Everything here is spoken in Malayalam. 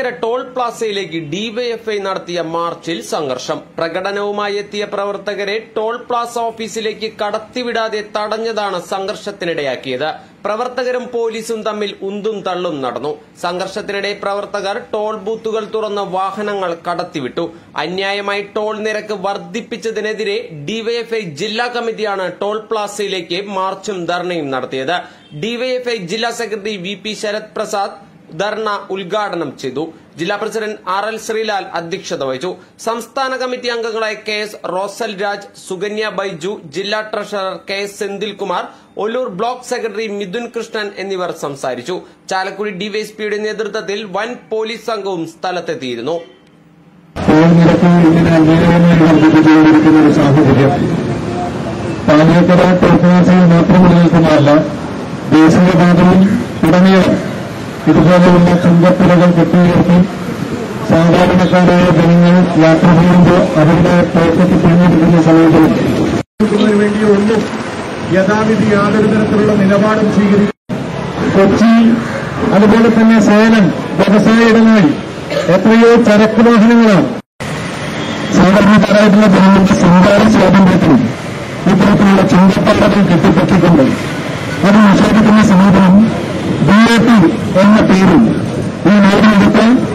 നെയ്യാറ്റിൻകര ടോൾ പ്ലാസയിലേക്ക് ഡിവൈഎഫ്ഐ നടത്തിയ മാർച്ചിൽ സംഘർഷം പ്രകടനവുമായി എത്തിയ പ്രവർത്തകരെ ടോൾ പ്ലാസ ഓഫീസിലേക്ക് കടത്തിവിടാതെ തടഞ്ഞതാണ് സംഘർഷത്തിനിടയാക്കിയത് പ്രവർത്തകരും പോലീസും തമ്മിൽ ഉന്തും തള്ളും നടന്നു സംഘർഷത്തിനിടെ പ്രവർത്തകർ ടോൾ ബൂത്തുകൾ തുറന്ന് വാഹനങ്ങൾ കടത്തിവിട്ടു അന്യായമായി ടോൾ നിരക്ക് വർദ്ധിപ്പിച്ചതിനെതിരെ ഡിവൈഎഫ്ഐ ജില്ലാ കമ്മിറ്റിയാണ് ടോൾ പ്ലാസയിലേക്ക് മാർച്ചും ധർണയും നടത്തിയത് ഡിവൈഎഫ്ഐ ജില്ലാ secretary V P Sarath Prasad ധർണ ഉദ്ഘാടനം ചെയ്തു ജില്ലാ പ്രസിഡന്റ് ആർ എൽ ശ്രീലാൽ അധ്യക്ഷത വഹിച്ചു സംസ്ഥാന കമ്മിറ്റി അംഗങ്ങളായ കെ എസ് റോസൽ രാജ് സുകന്യ ബൈജു ജില്ലാ treasurer K S Senthilkumar Ollur block secretary Mithun Krishnan എന്നിവർ സംസാരിച്ചു ചാലക്കുടി ഡിവൈഎസ്പിയുടെ നേതൃത്വത്തിൽ വൻ പോലീസ് സംഘവും സ്ഥലത്തെത്തിയിരുന്നു ടോൾ നിരക്ക് ഇങ്ങനെ അന്യായമായി വർദ്ധിപ്പിച്ചുകൊണ്ടിരിക്കുന്ന ഒരു സാഹചര്യം പാലിയക്കര കോർപ്പറേഷനിൽ മാത്രം നിലനിൽക്കുന്നതല്ല ദേശീയപാതയിൽ തുടങ്ങിയ ഇതുപോലെയുള്ള ചുങ്കപ്പുരകൾ കെട്ടിയുയർത്തി സാധാരണക്കാരായ ജനങ്ങൾ യാത്ര ചെയ്യുമ്പോൾ അവരുടെ പോക്കറ്റ് പിടിഞ്ഞിരിക്കുന്ന സമയത്തിൽ ക്കുന്നതിന് വേണ്ടി ഒന്നും യഥാവിധി യാതൊരു തരത്തിലുള്ള നിലപാടും സ്വീകരിക്കും കൊച്ചി അതുപോലെ തന്നെ സേലം വ്യവസായ ഇടങ്ങളിൽ എത്രയോ ചരക്ക് വാഹനങ്ങളാണ് സാധാരണക്കാരായിട്ടുള്ള ജനങ്ങൾക്ക് സഞ്ചാര സ്വാതന്ത്ര്യത്തിനും ഇത്തരത്തിലുള്ള ചുങ്കപ്പള്ളകൾ കെട്ടിപ്പറ്റിക്കൊണ്ട് അത് നിഷേധിക്കുന്ന സമീപനം ബി എ പി എന്ന പേരിൽ ഈ നാടിനെടുത്ത്